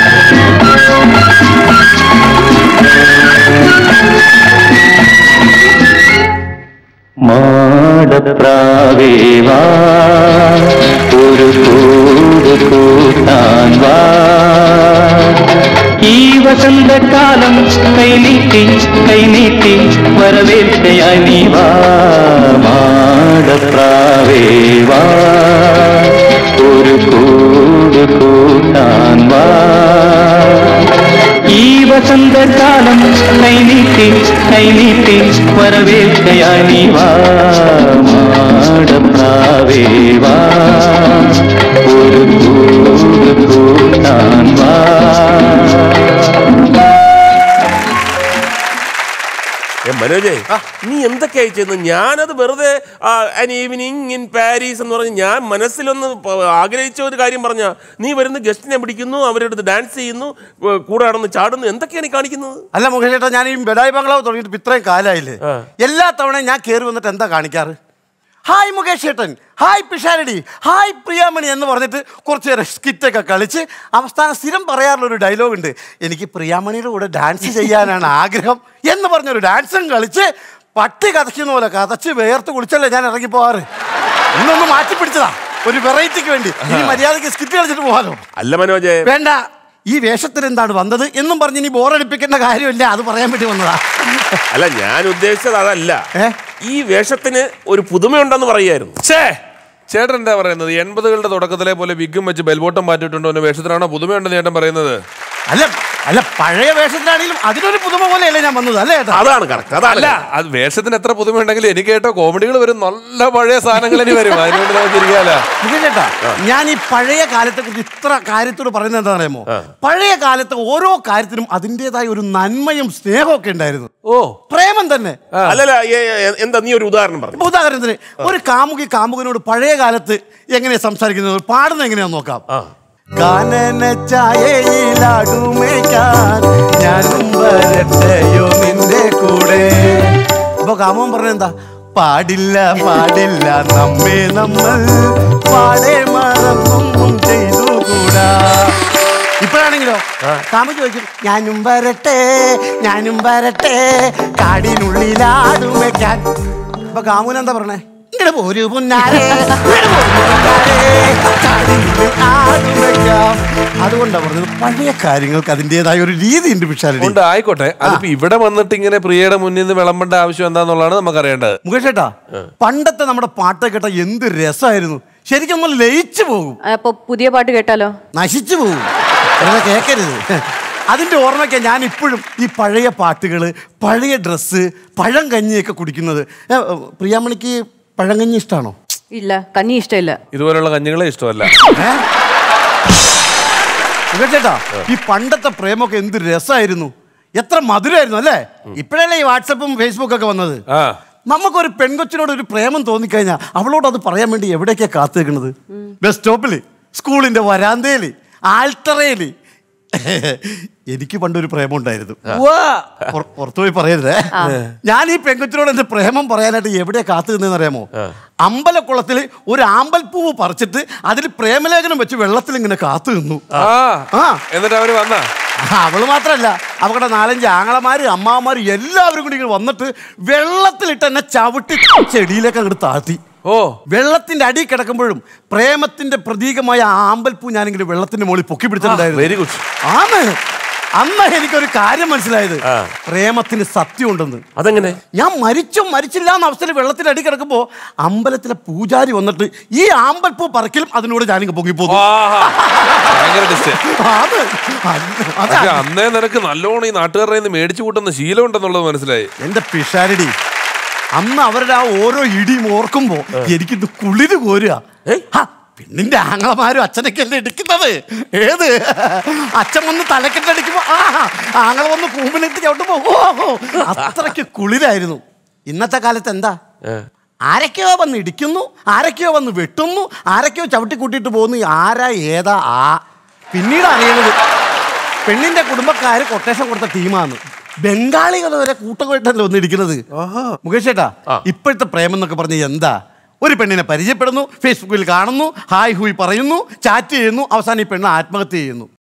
മാടപ്രാവേവാ ഒരു കൂട് കൂട്ടാൻ വാ ഈ വസന്തകാലം കൈനീട്ടി കൈനീട്ടി വരവേൽക്കയായി നീ വാ മാടപ്രാവേവാ ഒരു കൂട് കൂട്ടാൻ വാ ഈ വസന്തകാലം കൈനീട്ടി കൈനീട്ടി വരവേൽക്കയായി നീ വാ മാടപ്രാവേ വാ ഒരു കൂട് കൂട്ടാൻ വാ ഏ, മനോജേ നീ എന്തൊക്കെയായി ചെയ്യുന്നത് ഞാനത് വെറുതെ ആൻ ഈവനിങ് ഇൻ പാരീസ് എന്ന് പറഞ്ഞ് ഞാൻ മനസ്സിലൊന്ന് പ- ആഗ്രഹിച്ച ഒരു കാര്യം പറഞ്ഞ നീ വരുന്ന ഗസ്റ്റിനെ പിടിക്കുന്നു അവരുടെ അടുത്ത് ഡാൻസ് ചെയ്യുന്നു ഏ, കൂടെ നടന്ന് ചാടുന്നു എന്തൊക്കെയാണ് ഈ കാണിക്കുന്നത് അല്ല മുഖേഷ് ചേട്ടാ ഞാൻ ഈ ബെഡായി ബംഗ്ലാവ് തുടങ്ങിയിട്ട് ഇപ്പൊ ഇത്രയും കാലായില്ലേ എല്ലാ തവണയും ഞാൻ കയറി വന്നിട്ട് എന്താ കാണിക്കാറ് ഹായ് മുകേഷ് ചേട്ടൻ ഹായ് പിഷാരടി ഹായ് പ്രിയാമണി എന്ന് പറഞ്ഞിട്ട് കുറച്ച് നേരം സ്കിറ്റൊക്കെ കളിച്ച് അവസാനം സ്ഥിരം പറയാറുള്ള ഒരു ഡയലോഗ് ഉണ്ട് എനിക്ക് പ്രിയാമണിയുടെ കൂടെ ഡാൻസ് ചെയ്യാനാണ് ആഗ്രഹം എന്ന് പറഞ്ഞൊരു ഡാൻസും കളിച്ച് പട്ടി കഥയ്ക്കുന്ന പോലെ കഥച്ച് വേർത്ത് കുളിച്ചല്ലേ ഞാൻ ഇറങ്ങി പോവാറ് ഇന്നൊന്ന് മാറ്റി പിടിച്ചതാ ഒരു വെറൈറ്റിക്ക് വേണ്ടി ഇനി മര്യാദയ്ക്ക് സ്കിറ്റ് കളിച്ചിട്ട് പോകാലോ അല്ല മനോജേ വേണ്ട ഈ വേഷത്തിന് എന്താണ് വന്നത് എന്നും പറഞ്ഞ് ഇനി ബോറടിപ്പിക്കേണ്ട കാര്യമില്ല അത് പറയാൻ വേണ്ടി വന്നതാ അല്ല ഞാൻ ഉദ്ദേശിച്ചത് അതല്ല ഏ? ഈ വേഷത്തിന് ഒരു പുതുമയുണ്ടെന്ന് പറയായിരുന്നു ഛേ ചേട്ടൻ എന്താ പറയുന്നത് എൺപതുകളുടെ തുടക്കത്തിലെ പോലെ വിഗും വെച്ച് ബെൽബോട്ടം മാറ്റിയിട്ടുണ്ടോ എന്ന വേഷത്തിലാണോ പുതുമയുണ്ടെന്ന് ചേട്ടൻ പറയുന്നത് അല്ല അല്ല പഴയ വേഷത്തിലാണെങ്കിലും അതിനൊരു പുതുമ പോലെയല്ലേ ഞാൻ വന്നത് അല്ലേ ഏട്ടാ അതാണ് കറക്റ്റ് അല്ല അതല്ല അത് വേഷത്തിന് എത്ര പുതുമയുണ്ടെങ്കിലും എനിക്ക് കേട്ടോ കോമഡികൾ വരും നല്ല പഴയ സാധനങ്ങൾ ഇനി വരും അതിനുവേണ്ടി നമുക്ക് ഇരിക്കാലോ മുകേഷ് ചേട്ടാ ഞാൻ ഈ പഴയ കാലത്തെ കുറിച്ച് ഇത്ര കാര്യത്തോട് പറയുന്നത് എന്താ അറിയാമോ പഴയ കാലത്ത് ഓരോ കാര്യത്തിനും അതിൻ്റെതായ ഒരു നന്മയും സ്നേഹമൊക്കെ ഉണ്ടായിരുന്നു ഓ പ്രേമം തന്നെ അല്ലല്ല ഏ, ഏ, എന്താ നീ ഒരു ഉദാഹരണം പറഞ്ഞു ഇപ്പൊ ഉദാഹരണത്തിന് ഒരു കാമുകി കാമുകനോട് പഴയ കാലത്ത് എങ്ങനെയാ സംസാരിക്കുന്നത് പാടുന്നത് എങ്ങനെയാന്ന് നോക്കാം കാനന ചായയിലാടുമേക്കാൻ ഞാനും വരട്ടെയോ നിന്റെ കൂടെ അപ്പൊ കാമോൻ പറഞ്ഞെന്താ പാടില്ല പാടില്ല നമ്മെ നമ്മൾ പാടെ മറന്നൊന്നും ചെയ്തുകൂടാ ഇപ്പോഴാണെങ്കിലോ കാമുകി ചോദിക്കും ഞാനും വരട്ടെ ഞാനും വരട്ടെ കാടിനുള്ളിലാടുമേക്കാൻ അപ്പൊ കാമുൻ എന്താ പറഞ്ഞേ ഇങ്ങടെ പോരു പുന്നാരെ ഇങ്ങട് പോരു പുന്നാരെ, കാടിനുള്ളിൽ ആടുമേക്കാം അതുകൊണ്ടാ പറഞ്ഞത് പഴയ കാര്യങ്ങൾക്ക് അതിൻ്റെതായ ഒരു രീതി ഉണ്ട് പിഷാരടി ഉണ്ട് ആയിക്കോട്ടെ അതിപ്പോ ഇവിടെ വന്നിട്ട് ഇങ്ങനെ പ്രിയയുടെ മുന്നിൽ നിന്ന് വിളമ്പേണ്ട ആവശ്യം എന്താന്നുള്ളതാണ് നമുക്ക് അറിയേണ്ടത് മുകേഷ് ഏട്ടാ പണ്ടത്തെ നമ്മുടെ പാട്ട് കേട്ട എന്ത് രസമായിരുന്നു ശരിക്കും നമ്മൾ ലയിച്ചു പോകും അപ്പൊ പുതിയ പാട്ട് കേട്ടാലോ നശിച്ചു പോകും വെറുതെ കേൾക്കരുത് അതിന്റെ ഓർമ്മയ്ക്ക് ഞാൻ ഇപ്പോഴും ഈ പഴയ പാട്ടുകൾ പഴയ ഡ്രസ്സ് പഴം കഞ്ഞിയൊക്കെ കുടിക്കുന്നത് ഏ, പ്രിയാമണിക്ക് പഴങ്കഞ്ഞി ഇഷ്ടമാണോ ഇല്ല കഞ്ഞി ഇഷ്ടമില്ല ഇതുപോലുള്ള കഞ്ഞികളെ ഇഷ്ടമല്ല ചേട്ടാ ഈ പണ്ടത്തെ പ്രേമൊക്കെ എന്ത് രസമായിരുന്നു എത്ര മധുരമായിരുന്നു അല്ലേ ഇപ്പോഴല്ലേ ഈ വാട്സപ്പും ഫേസ്ബുക്കും ഒക്കെ വന്നത് ആ നമുക്കൊരു പെൺകൊച്ചിനോട് ഒരു പ്രേമം തോന്നിക്കഴിഞ്ഞാൽ അവളോട് അത് പറയാൻ വേണ്ടി എവിടേക്കാ കാത്തു നിൽക്കുന്നത് ബസ് സ്റ്റോപ്പില് സ്കൂളിന്റെ വരാന്തയില് ആൽത്തറയില് എനിക്ക് പണ്ടൊരു പ്രേമം ഉണ്ടായിരുന്നു പുറ- പുറത്തു പോയി പറയരുതേ ഞാൻ ഈ പെൺകൊച്ചിനോട് എന്റെ പ്രേമം പറയാനായിട്ട് എവിടെയാ കാത്തു നിന്നതെന്ന് അറിയാമോ അമ്പലക്കുളത്തിൽ ഒരു ആമ്പൽപ്പൂവ് പറിച്ചിട്ട് അതിൽ പ്രേമലേഖനം വെച്ച് വെള്ളത്തിൽ ഇങ്ങനെ കാത്തു നിന്നു ആ ആ എന്നിട്ട് അവര് വന്ന അവള് മാത്രല്ല അവരുടെ നാലഞ്ച് ആങ്ങളമാര് അമ്മാവന്മാര് എല്ലാവരും കൂടി ഇങ്ങനെ വന്നിട്ട് വെള്ളത്തിലിട്ട് എന്നെ ചവിട്ടി ചെടിയിലേക്ക് അങ്ങോട്ട് താഴ്ത്തി ഓ വെള്ളത്തിന്റെ അടി കിടക്കുമ്പോഴും പ്രേമത്തിന്റെ പ്രതീകമായ ആ ആമ്പൽപ്പൂ ഞാനിങ്ങനെ വെള്ളത്തിന്റെ മുകളിൽ പൊക്കി പിടിച്ചിട്ടുണ്ടായിരുന്നു വെരി ഗുഡ് ആണ് അന്ന് എനിക്കൊരു കാര്യം മനസ്സിലായത് പ്രേമത്തിന് സത്യമുണ്ടെന്ന് അതെങ്ങനെ ഞാൻ മരിച്ചോ മരിച്ചില്ല എന്ന അവസ്ഥയിൽ വെള്ളത്തിന്റെ അടി കിടക്കുമ്പോ അമ്പലത്തിലെ പൂജാരി വന്നിട്ട് ഈ ആമ്പൽപ്പൂ പറക്കലും അതിനോട് ഞാനിങ്ങ് പൊങ്ങിപ്പോകും ഭയങ്കര ഡിസ്റ്റ് അത് അത് പക്ഷെ അന്നേ നിനക്ക് നല്ലോണം ഈ നാട്ടുകാരുടെ കയ്യിൽ നിന്ന് മേടിച്ചു കൂട്ടുന്ന ശീലം ഉണ്ടെന്നുള്ളത് മനസ്സിലായി എന്റെ പിഷാരടി അന്ന് അവരുടെ ആ ഓരോ ഇടിയും ഓർക്കുമ്പോ എനിക്കിത് കുളിര് കോരുക ഹ, പെണ്ണിന്റെ ആങ്ങളമാരും അച്ഛനൊക്കെ അല്ലേ ഇടിക്കുന്നത് ഏത് അച്ഛൻ വന്ന് തലക്കെട്ടടിക്കുമ്പോ ആ ആങ്ങള വന്ന് കൂമ്പിലിട്ട് ചവിട്ടുമ്പോ ഓ ഓ, അത്രയ്ക്ക് കുളിരായിരുന്നു ഇന്നത്തെ കാലത്ത് എന്താ ആരൊക്കെയോ വന്ന് ഇടിക്കുന്നു ആരൊക്കെയോ വന്ന് വെട്ടുന്നു ആരൊക്കെയോ ചവിട്ടി കൂട്ടിയിട്ട് പോകുന്നു ആരാ ഏതാ ആ പിന്നീട് അറിയുന്നത് പെണ്ണിന്റെ കുടുംബക്കാര് കൊട്ടേഷൻ കൊടുത്ത ടീമാണ് ബംഗാളികൾ വരെ കൂട്ടമായിട്ടല്ലേ വന്നിരിക്കുന്നത് മുകേഷ് ചേട്ടാ ഇപ്പോഴത്തെ പ്രേമം എന്നൊക്കെ പറഞ്ഞ എന്താ ഒരു പെണ്ണിനെ പരിചയപ്പെടുന്നു ഫേസ്ബുക്കിൽ കാണുന്നു ഹായ് ഹൂയ് പറയുന്നു ചാറ്റ് ചെയ്യുന്നു അവസാനം ഈ പെണ്ണ് ആത്മഹത്യ ചെയ്യുന്നു